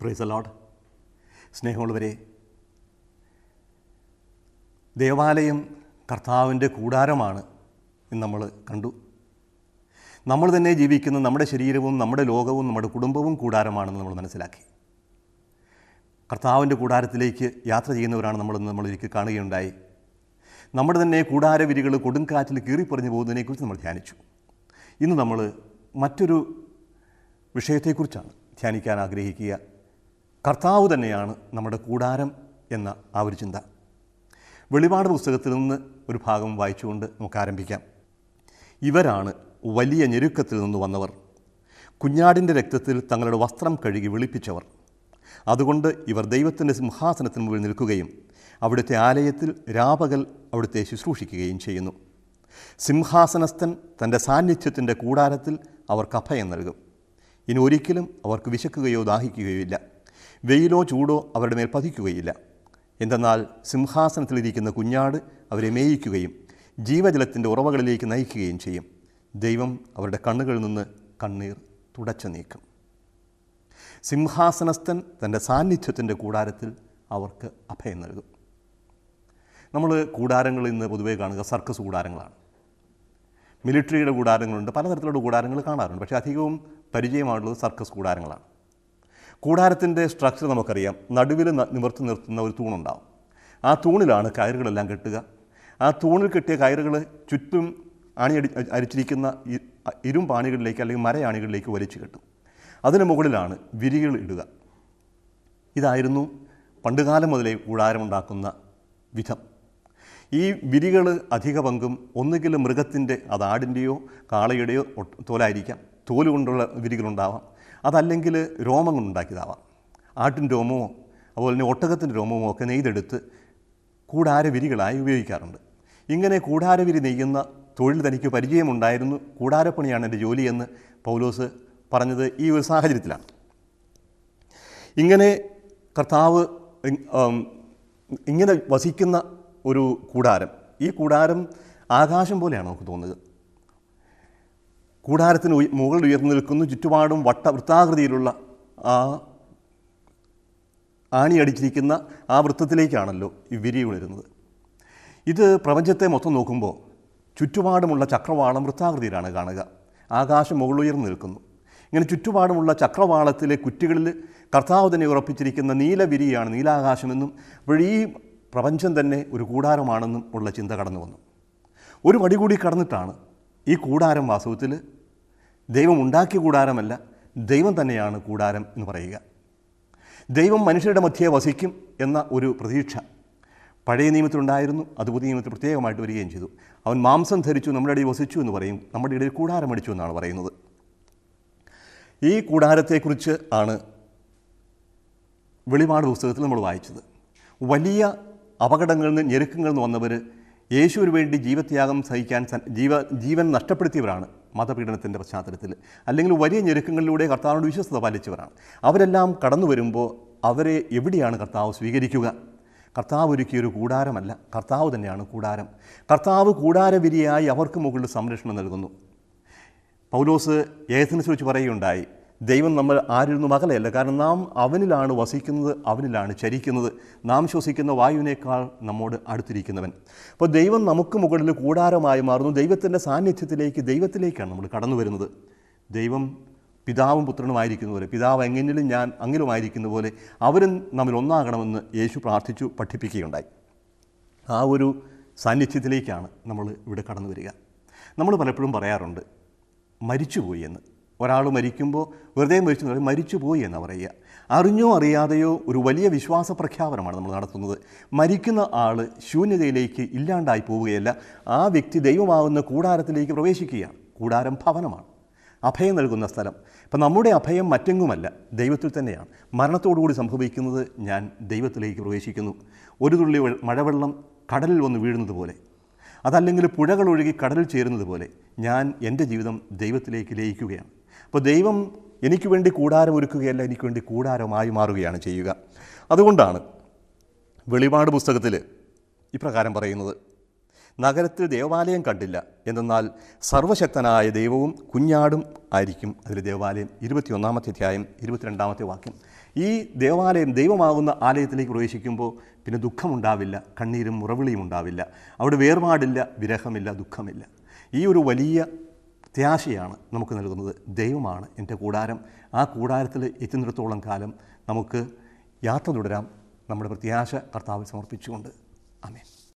price load സ്നേഹമുള്ളവരെ ദേവാലയം കർത്താവിൻ്റെ കൂടാരമാണ് എന്ന് നമ്മൾ കണ്ടു നമ്മൾ തന്നെ ജീവിക്കുന്ന നമ്മുടെ ശരീരവും നമ്മുടെ ലോകവും നമ്മുടെ കുടുംബവും കൂടാരമാണെന്ന് നമ്മൾ മനസ്സിലാക്കി കർത്താവിൻ്റെ കൂടാരത്തിലേക്ക് യാത്ര ചെയ്യുന്നവരാണ് നമ്മളെന്ന് നമ്മൾ ഒരിക്കൽ കാണുകയുണ്ടായി നമ്മുടെ തന്നെ കൂടാരവിരികൾ കൊടുങ്കാറ്റിൽ കീറിപ്പറിഞ്ഞു പോകുന്നതിനെക്കുറിച്ച് നമ്മൾ ധ്യാനിച്ചു ഇന്ന് നമ്മൾ മറ്റൊരു വിഷയത്തെക്കുറിച്ചാണ് ധ്യാനിക്കാൻ ആഗ്രഹിക്കുക കർത്താവ് തന്നെയാണ് നമ്മുടെ കൂടാരം എന്ന ആ ഒരു ചിന്ത വെളിപാട് പുസ്തകത്തിൽ നിന്ന് ഒരു ഭാഗം വായിച്ചുകൊണ്ട് നമുക്ക് ആരംഭിക്കാം ഇവരാണ് വലിയ ഞെരുക്കത്തിൽ നിന്ന് വന്നവർ കുഞ്ഞാടിൻ്റെ രക്തത്തിൽ തങ്ങളുടെ വസ്ത്രം കഴുകി വെളുപ്പിച്ചവർ അതുകൊണ്ട് ഇവർ ദൈവത്തിൻ്റെ സിംഹാസനത്തിന് മുകളിൽ നിൽക്കുകയും അവിടുത്തെ ആലയത്തിൽ രാപകൽ അവിടുത്തെ ശുശ്രൂഷിക്കുകയും ചെയ്യുന്നു സിംഹാസനസ്ഥൻ തൻ്റെ സാന്നിധ്യത്തിൻ്റെ കൂടാരത്തിൽ അവർക്ക് അഭയം നൽകും ഇനി ഒരിക്കലും അവർക്ക് വിശക്കുകയോ ദാഹിക്കുകയോ ഇല്ല വെയിലോ ചൂടോ അവരുടെ മേൽ പതിക്കുകയില്ല എന്തെന്നാൽ സിംഹാസനത്തിലിരിക്കുന്ന കുഞ്ഞാട് അവരെ മേയിക്കുകയും ജീവജലത്തിൻ്റെ ഉറവകളിലേക്ക് നയിക്കുകയും ചെയ്യും ദൈവം അവരുടെ കണ്ണുകളിൽ നിന്ന് കണ്ണീർ തുടച്ചു നീക്കും സിംഹാസനസ്ഥൻ തൻ്റെ സാന്നിധ്യത്തിൻ്റെ കൂടാരത്തിൽ അവർക്ക് അഭയം നൽകും നമ്മൾ കൂടാരങ്ങൾ ഇന്ന് പൊതുവേ കാണുക സർക്കസ് കൂടാരങ്ങളാണ് മിലിറ്ററിയുടെ കൂടാരങ്ങളുണ്ട് പലതരത്തിലുള്ള കൂടാരങ്ങൾ കാണാറുണ്ട് പക്ഷേ അധികവും പരിചയമായിട്ടുള്ളത് സർക്കസ് കൂടാരങ്ങളാണ് കൂടാരത്തിൻ്റെ സ്ട്രക്ചർ നമുക്കറിയാം നടുവിൽ ന- നിവർത്തി നിർത്തുന്ന ഒരു തൂണുണ്ടാവും ആ തൂണിലാണ് കയറുകളെല്ലാം കെട്ടുക ആ തൂണിൽ കെട്ടിയ കയറുകൾ ചുറ്റും അണിയടി അരിച്ചിരിക്കുന്ന ഇ- ഇരുമ്പാണികളിലേക്ക് അല്ലെങ്കിൽ മരയാണികളിലേക്ക് വലിച്ചു കെട്ടും അതിന് മുകളിലാണ് വിരികൾ ഇടുക ഇതായിരുന്നു പണ്ടുകാലം മുതലേ കൂടാരമുണ്ടാക്കുന്ന വിധം ഈ വിരികൾ അധിക പങ്കും ഒന്നുകിൽ മൃഗത്തിൻ്റെ അത് ആടിൻ്റെയോ കാളയുടെയോ ഒട്ട് തോലായിരിക്കാം തോല് കൊണ്ടുള്ള വിരികളുണ്ടാവാം അതല്ലെങ്കിൽ രോമം കൊണ്ടുണ്ടാക്കിയതാവാം ആട്ടിൻ രോമമോ അതുപോലെ തന്നെ ഒട്ടകത്തിൻ്റെ രോമമോ ഒക്കെ നെയ്തെടുത്ത് കൂടാര വിരികളായി ഉപയോഗിക്കാറുണ്ട് ഇങ്ങനെ കൂടാരവിരി നെയ്യുന്ന തൊഴിൽ തനിക്ക് പരിചയമുണ്ടായിരുന്നു കൂടാരപ്പണിയാണ് എൻ്റെ ജോലിയെന്ന് പൗലോസ് പറഞ്ഞത് ഈ ഒരു സാഹചര്യത്തിലാണ് ഇങ്ങനെ കർത്താവ് ഇ- ആം, ഇങ്ങനെ വസിക്കുന്ന ഒരു കൂടാരം ഈ കൂടാരം ആകാശം പോലെയാണ് നമുക്ക് തോന്നുന്നത് കൂടാരത്തിന് ഉയ- മുകളിൽ ഉയർന്നു നിൽക്കുന്നു ചുറ്റുപാടും വട്ട വൃത്താകൃതിയിലുള്ള ആ ആണി അടിച്ചിരിക്കുന്ന ആ വൃത്തത്തിലേക്കാണല്ലോ ഈ വിരി ഉണരുന്നത് ഇത് പ്രപഞ്ചത്തെ മൊത്തം നോക്കുമ്പോൾ ചുറ്റുപാടുമുള്ള ചക്രവാളം വൃത്താകൃതിയിലാണ് കാണുക ആകാശം മുകളുയർന്നു നിൽക്കുന്നു ഇങ്ങനെ ചുറ്റുപാടുമുള്ള ചക്രവാളത്തിലെ കുറ്റികളിൽ കർത്താവ് തന്നെ ഉറപ്പിച്ചിരിക്കുന്ന നീലവിരിയാണ് നീലാകാശമെന്നും അപ്പോൾ ഈ പ്രപഞ്ചം തന്നെ ഒരു കൂടാരമാണെന്നും ഉള്ള ചിന്ത കടന്നു വന്നു ഒരു വടി കൂടി കടന്നിട്ടാണ് ഈ കൂടാരം വാസ്തവത്തിൽ ദൈവം ഉണ്ടാക്കിയ കൂടാരമല്ല ദൈവം തന്നെയാണ് കൂടാരം എന്ന് പറയുക ദൈവം മനുഷ്യരുടെ മധ്യേ വസിക്കും എന്ന ഒരു പ്രതീക്ഷ പഴയ നിയമത്തിലുണ്ടായിരുന്നു അത് പുതിയ നിയമത്തിൽ പ്രത്യേകമായിട്ട് വരികയും ചെയ്തു അവൻ മാംസം ധരിച്ചു നമ്മുടെ ഇടയിൽ വസിച്ചു എന്ന് പറയും നമ്മുടെ ഇടയിൽ കൂടാരമടിച്ചു എന്നാണ് പറയുന്നത് ഈ കൂടാരത്തെക്കുറിച്ച് ആണ് വെളിപാട് പുസ്തകത്തിൽ നമ്മൾ വായിച്ചത് വലിയ അപകടങ്ങളിൽ നിന്ന് ഞെരുക്കങ്ങളിൽ നിന്ന് വന്നവർ യേശുവിന് വേണ്ടി ജീവത്യാഗം സഹിക്കാൻ സൻ- ജീവ ജീവൻ നഷ്ടപ്പെടുത്തിയവരാണ് മതപീഡനത്തിൻ്റെ പശ്ചാത്തലത്തിൽ അല്ലെങ്കിൽ വലിയ ഞെരുക്കങ്ങളിലൂടെ കർത്താവിനോട് വിശ്വസ്തത പാലിച്ചവരാണ് അവരെല്ലാം കടന്നു വരുമ്പോൾ അവരെ എവിടെയാണ് കർത്താവ് സ്വീകരിക്കുക കർത്താവ് ഒരുക്കിയ ഒരു കൂടാരമല്ല കർത്താവ് തന്നെയാണ് കൂടാരം കർത്താവ് കൂടാരവിരിയായി അവർക്ക് മുകളിൽ സംരക്ഷണം നൽകുന്നു പൗലോസ് ഏഥൻസ് വെച്ച് പറയുകയുണ്ടായി ദൈവം നമ്മൾ ആരിൽ നിന്നും അകലെയല്ല കാരണം നാം അവനിലാണ് വസിക്കുന്നത് അവനിലാണ് ചരിക്കുന്നത് നാം ശ്വസിക്കുന്ന വായുവിനേക്കാൾ നമ്മോട് അടുത്തിരിക്കുന്നവൻ അപ്പോൾ ദൈവം നമുക്ക് മുകളിൽ കൂടാരമായി മാറുന്നു ദൈവത്തിൻ്റെ സാന്നിധ്യത്തിലേക്ക് ദൈവത്തിലേക്കാണ് നമ്മൾ കടന്നു വരുന്നത് ദൈവം പിതാവും പുത്രനുമായിരിക്കുന്ന പോലെ പിതാവ് എങ്ങനെയും ഞാൻ അങ്ങിലുമായിരിക്കുന്ന പോലെ അവരും നമ്മിൽ ഒന്നാകണമെന്ന് യേശു പ്രാർത്ഥിച്ചു പഠിപ്പിക്കുകയുണ്ടായി ആ ഒരു സാന്നിധ്യത്തിലേക്കാണ് നമ്മൾ ഇവിടെ കടന്നു വരിക നമ്മൾ പലപ്പോഴും പറയാറുണ്ട് മരിച്ചുപോയി എന്ന് ഒരാൾ മരിക്കുമ്പോൾ വെറുതെ മരിച്ചു എന്ന് പറയും മരിച്ചുപോയി എന്ന് പറയുക അറിഞ്ഞോ അറിയാതെയോ ഒരു വലിയ വിശ്വാസ പ്രഖ്യാപനമാണ് നമ്മൾ നടത്തുന്നത് മരിക്കുന്ന ആൾ ശൂന്യതയിലേക്ക് ഇല്ലാണ്ടായി പോവുകയല്ല ആ വ്യക്തി ദൈവമാവുന്ന കൂടാരത്തിലേക്ക് പ്രവേശിക്കുകയാണ് കൂടാരം ഭവനമാണ് അഭയം നൽകുന്ന സ്ഥലം അപ്പം നമ്മുടെ അഭയം മറ്റെങ്ങുമല്ല ദൈവത്തിൽ തന്നെയാണ് മരണത്തോടുകൂടി സംഭവിക്കുന്നത് ഞാൻ ദൈവത്തിലേക്ക് പ്രവേശിക്കുന്നു ഒരു തുള്ളി വെ- മഴവെള്ളം കടലിൽ വന്ന് വീഴുന്നത് പോലെ അതല്ലെങ്കിൽ പുഴകൾ ഒഴുകി കടലിൽ ചേരുന്നത് പോലെ ഞാൻ എൻ്റെ ജീവിതം ദൈവത്തിലേക്ക് ലയിക്കുകയാണ് അപ്പോൾ ദൈവം എനിക്ക് വേണ്ടി കൂടാരം ഒരുക്കുകയല്ല എനിക്ക് വേണ്ടി കൂടാരമായി മാറുകയാണ് ചെയ്യുക അതുകൊണ്ടാണ് വെളിപാട് പുസ്തകത്തിൽ ഇപ്രകാരം പറയുന്നത് നഗരത്തിൽ ദേവാലയം കണ്ടില്ല എന്തെന്നാൽ സർവശക്തനായ ദൈവവും കുഞ്ഞാടും ആയിരിക്കും അതിൽ ദേവാലയം ഇരുപത്തിയൊന്നാമത്തെ അധ്യായം ഇരുപത്തിരണ്ടാമത്തെ വാക്യം ഈ ദേവാലയം ദൈവമാകുന്ന ആലയത്തിലേക്ക് പ്രവേശിക്കുമ്പോൾ പിന്നെ ദുഃഖമുണ്ടാവില്ല കണ്ണീരും മുറവിളിയും ഉണ്ടാവില്ല അവിടെ വേർപാടില്ല വിരഹമില്ല ദുഃഖമില്ല ഈ ഒരു വലിയ പ്രത്യാശയാണ് നമുക്ക് നൽകുന്നത് ദൈവമാണ് എൻ്റെ കൂടാരം ആ കൂടാരത്തിൽ എത്തുന്നിടത്തോളം കാലം നമുക്ക് യാത്ര തുടരാം നമ്മുടെ പ്രത്യാശ കർത്താവിൽ സമർപ്പിച്ചുകൊണ്ട് അമേൻ